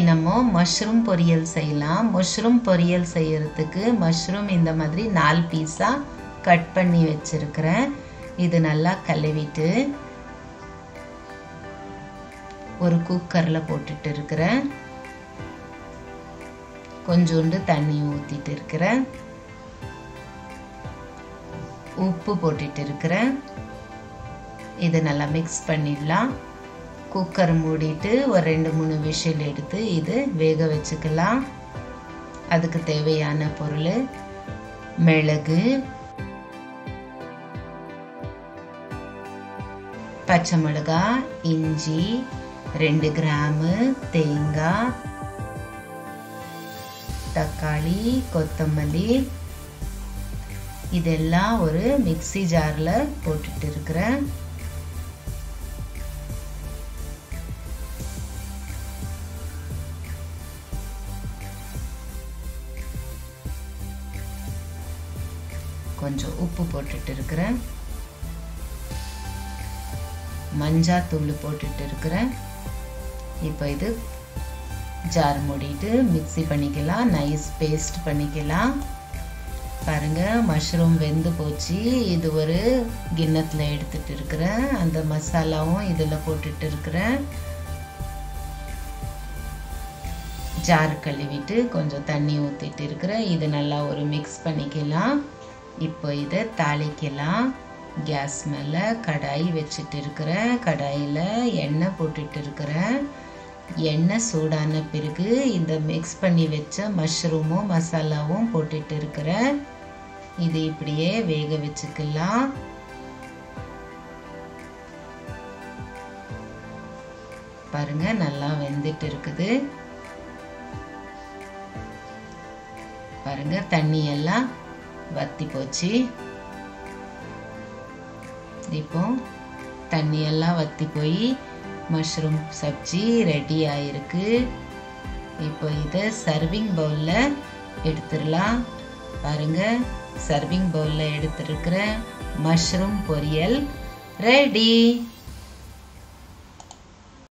நம்ம மஷ்ரூம் பொரியல் செய்யலாம் மஷ்ரூம் பொரியல் செய்யறதுக்கு மஷ்ரூம் இந்த மாதிரி நாலு பீஸாக கட் பண்ணி வச்சிருக்கிறேன் இது நல்லா கழுவிட்டு ஒரு குக்கரில் போட்டுட்டு இருக்கிறேன் கொஞ்சோண்டு தண்ணி ஊற்றிட்டு இருக்கிறேன் உப்பு போட்டுட்டு இருக்கிறேன் இதை நல்லா மிக்ஸ் பண்ணிடலாம் குக்கர் மூடிட்டு ஒரு ரெண்டு மூணு விஷில் எடுத்து இது வேக வச்சுக்கலாம் அதுக்கு தேவையான பொருள் மிளகு பச்சை மிளகாய் இஞ்சி ரெண்டு கிராமு தேங்காய் தக்காளி கொத்தமல்லி இதெல்லாம் ஒரு மிக்சி ஜாரில் போட்டுட்டு இருக்கிறேன் கொஞ்சம் உப்பு போட்டுட்டு இருக்கிறேன் மஞ்சாத்தூள் போட்டுட்டு இருக்கிறேன் இப்போ இது ஜார் மூடிட்டு மிக்சி பண்ணிக்கலாம் நைஸ் பேஸ்ட் பண்ணிக்கலாம் பாருங்க மஷ்ரூம் வெந்து போச்சு இது ஒரு கிண்ணத்தில் எடுத்துட்டு இருக்கிறேன் அந்த மசாலாவும் இதில் போட்டுட்டு இருக்கிறேன் ஜார் கழுவிட்டு கொஞ்சம் தண்ணி ஊற்றிட்டு இருக்கிறேன் இது நல்லா ஒரு மிக்ஸ் பண்ணிக்கலாம் இப்போ இதை தாளிக்கலாம் கேஸ் மேலே கடாய் வச்சுட்டு இருக்கிறேன் கடாயில் எண்ணெய் போட்டுட்டு இருக்கிறேன் எண்ணெய் சூடான பிறகு இந்த மிக்ஸ் பண்ணி வச்ச மஷ்ரூமும் மசாலாவும் போட்டுட்டு இருக்கிறேன் இது இப்படியே வேக வச்சுக்கலாம் பாருங்க நல்லா வெந்துட்டு இருக்குது பாருங்க தண்ணி எல்லாம் வத்தி போச்சு இப்போ தண்ணி எல்லாம் வத்தி போய் மஷ்ரூம் சப்ஜி ரெடி ஆயிருக்கு இப்போ இதை சர்விங் பவுலில் எடுத்துடலாம் பாருங்க சர்விங் பவுலில் எடுத்துருக்கிற மஷ்ரூம் பொரியல் ரெடி